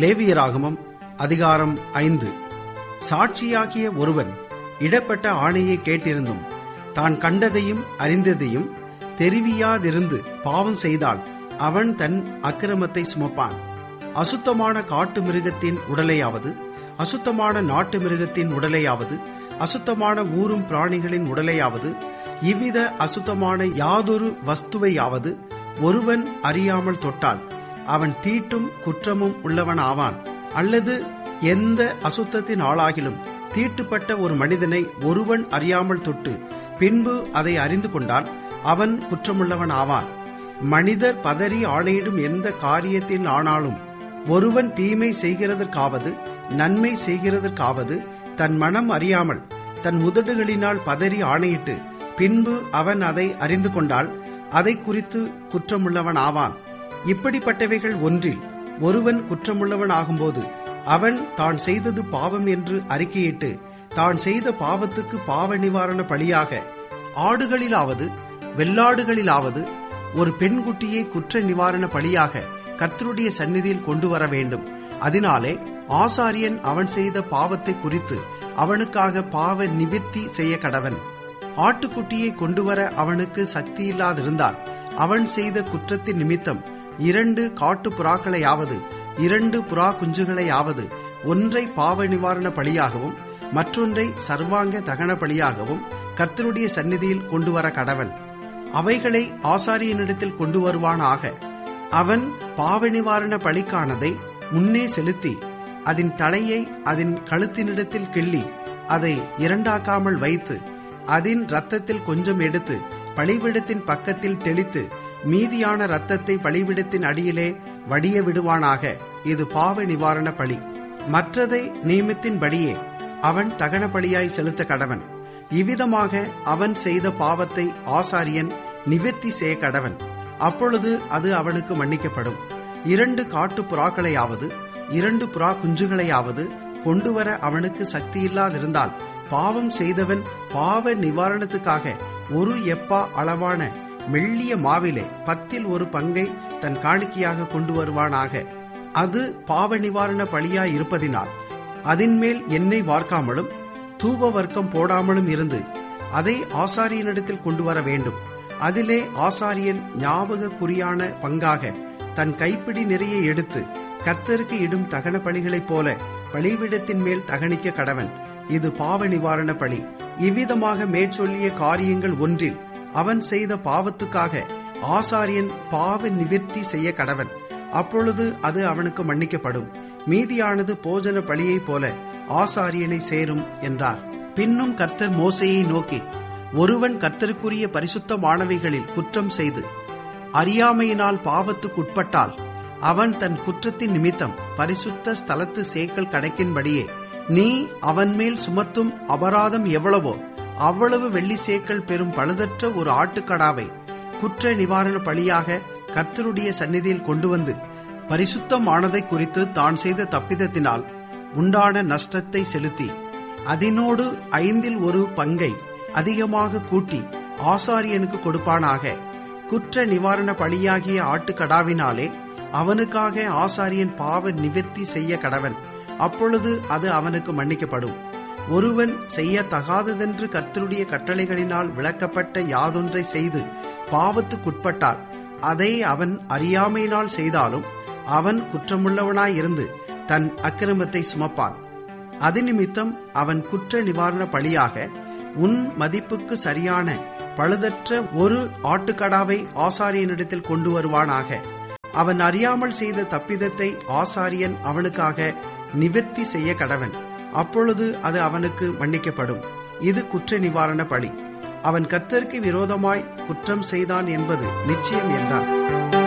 லேவியராகமம் அதிகாரம் ஐந்து சாட்சியாகிய ஒருவன் இடப்பட்ட ஆணையை கேட்டிருந்தும் தான் கண்டதையும் அறிந்ததையும் தெரிவியாதிருந்து பாவம் செய்தால் அவன் தன் அக்கிரமத்தை சுமப்பான் அசுத்தமான காட்டு மிருகத்தின் உடலையாவது அசுத்தமான நாட்டு மிருகத்தின் உடலையாவது அசுத்தமான ஊரும் பிராணிகளின் உடலையாவது இவ்வித அசுத்தமான யாதொரு வஸ்துவையாவது ஒருவன் அறியாமல் தொட்டால் அவன் தீட்டும் குற்றமும் உள்ளவன் ஆவான் அல்லது எந்த அசுத்தத்தின் ஆளாகிலும் தீட்டுப்பட்ட ஒரு மனிதனை ஒருவன் அறியாமல் தொட்டு பின்பு அதை அறிந்து கொண்டால் அவன் குற்றமுள்ளவன் ஆவான் மனிதர் பதறி ஆணையிடும் எந்த காரியத்தின் ஆனாலும் ஒருவன் தீமை செய்கிறதற்காவது நன்மை செய்கிறதற்காவது தன் மனம் அறியாமல் தன் உதடுகளினால் பதறி ஆணையிட்டு பின்பு அவன் அதை அறிந்து கொண்டால் அதை குறித்து குற்றமுள்ளவன் ஆவான் இப்படிப்பட்டவைகள் ஒன்றில் ஒருவன் குற்றமுள்ளவன் ஆகும்போது அவன் தான் செய்தது பாவம் என்று அறிக்கையிட்டு தான் செய்த பாவத்துக்கு பாவ நிவாரண பலியாக ஆடுகளிலாவது வெள்ளாடுகளிலாவது ஒரு பெண்குட்டியை குற்ற நிவாரண பலியாக கர்த்தருடைய சந்நிதியில் கொண்டு வர வேண்டும் அதனாலே ஆசாரியன் அவன் செய்த பாவத்தை குறித்து அவனுக்காக பாவ நிவிர்த்தி செய்ய கடவன் ஆட்டுக்குட்டியை கொண்டு வர அவனுக்கு சக்தி இல்லாதிருந்தால் அவன் செய்த குற்றத்தின் நிமித்தம் இரண்டு காட்டு புறாக்களையாவது இரண்டு புறா குஞ்சுகளையாவது ஒன்றை பாவ நிவாரண பலியாகவும் மற்றொன்றை சர்வாங்க தகன பலியாகவும் கர்த்தருடைய சந்நிதியில் கொண்டு வர கடவன் அவைகளை ஆசாரியனிடத்தில் கொண்டு வருவானாக அவன் பாவ நிவாரண பலிக்கானதை முன்னே செலுத்தி அதன் தலையை அதன் கழுத்தினிடத்தில் கிள்ளி அதை இரண்டாக்காமல் வைத்து அதன் ரத்தத்தில் கொஞ்சம் எடுத்து பலிபிடத்தின் பக்கத்தில் தெளித்து மீதியான ரத்தத்தை பலிபிடத்தின் அடியிலே வடிய விடுவானாக இது பாவ நிவாரண பலி மற்றதை நியமத்தின்படியே அவன் தகன பலியாய் செலுத்த கடவன் இவ்விதமாக அவன் செய்த பாவத்தை ஆசாரியன் நிவர்த்தி செய்ய கடவன் அப்பொழுது அது அவனுக்கு மன்னிக்கப்படும் இரண்டு காட்டு புறாக்களையாவது இரண்டு புறா குஞ்சுகளையாவது கொண்டுவர அவனுக்கு சக்தியில்லாதிருந்தால் பாவம் செய்தவன் பாவ நிவாரணத்துக்காக ஒரு எப்பா அளவான மெல்லிய மாவிலே பத்தில் ஒரு பங்கை தன் காணிக்கையாக கொண்டு வருவானாக அது பாவ நிவாரண பலியாய் இருப்பதினால் அதன்மேல் எண்ணெய் வார்க்காமலும் தூப வர்க்கம் போடாமலும் இருந்து அதை ஆசாரியனிடத்தில் கொண்டு வர வேண்டும் அதிலே ஆசாரியன் ஞாபக குறியான பங்காக தன் கைப்பிடி நிறைய எடுத்து கர்த்தருக்கு இடும் தகன பலிகளைப் போல பலிவிடத்தின் மேல் தகனிக்க கடவன் இது பாவ நிவாரண பலி இவ்விதமாக மேற்சொல்லிய காரியங்கள் ஒன்றில் அவன் செய்த பாவத்துக்காக ஆசாரியன் பாவ நிவிர்த்தி செய்ய கடவன் அப்பொழுது அது அவனுக்கு மன்னிக்கப்படும் மீதியானது போஜன பலியைப் போல ஆசாரியனை சேரும் என்றார் பின்னும் கர்த்தர் மோசையை நோக்கி ஒருவன் கர்த்தருக்குரிய பரிசுத்தமானவைகளில் குற்றம் செய்து அறியாமையினால் பாவத்துக்கு உட்பட்டால் அவன் தன் குற்றத்தின் நிமித்தம் பரிசுத்த ஸ்தலத்து சேக்கல் கணக்கின்படியே நீ அவன் மேல் சுமத்தும் அபராதம் எவ்வளவோ அவ்வளவு வெள்ளி சேக்கல் பெறும் பழுதற்ற ஒரு ஆட்டுக்கடாவை குற்ற நிவாரண பலியாக கர்த்தருடைய சந்நிதியில் கொண்டு வந்து பரிசுத்தமானதை குறித்து தான் செய்த தப்பிதத்தினால் உண்டான நஷ்டத்தை செலுத்தி அதனோடு ஐந்தில் ஒரு பங்கை அதிகமாக கூட்டி ஆசாரியனுக்கு கொடுப்பானாக குற்ற நிவாரண பலியாகிய ஆட்டுக்கடாவினாலே அவனுக்காக ஆசாரியன் பாவ நிவர்த்தி செய்ய கடவன் அப்பொழுது அது அவனுக்கு மன்னிக்கப்படும் ஒருவன் செய்ய தகாததென்று கர்த்தருடைய கட்டளைகளினால் விளக்கப்பட்ட யாதொன்றை செய்து பாவத்துக்குட்பட்டால் அதை அவன் அறியாமையினால் செய்தாலும் அவன் குற்றமுள்ளவனாயிருந்து தன் அக்கிரமத்தை சுமப்பான் அது நிமித்தம் அவன் குற்ற நிவாரண பலியாக உன் மதிப்புக்கு சரியான பழுதற்ற ஒரு ஆட்டுக்கடாவை ஆசாரியனிடத்தில் கொண்டு வருவானாக அவன் அறியாமல் செய்த தப்பிதத்தை ஆசாரியன் அவனுக்காக நிவர்த்தி செய்ய கடவன் அப்பொழுது அது அவனுக்கு மன்னிக்கப்படும் இது குற்ற நிவாரண பலி அவன் கர்த்தருக்கு விரோதமாய் குற்றம் செய்தான் என்பது நிச்சயம் என்றார்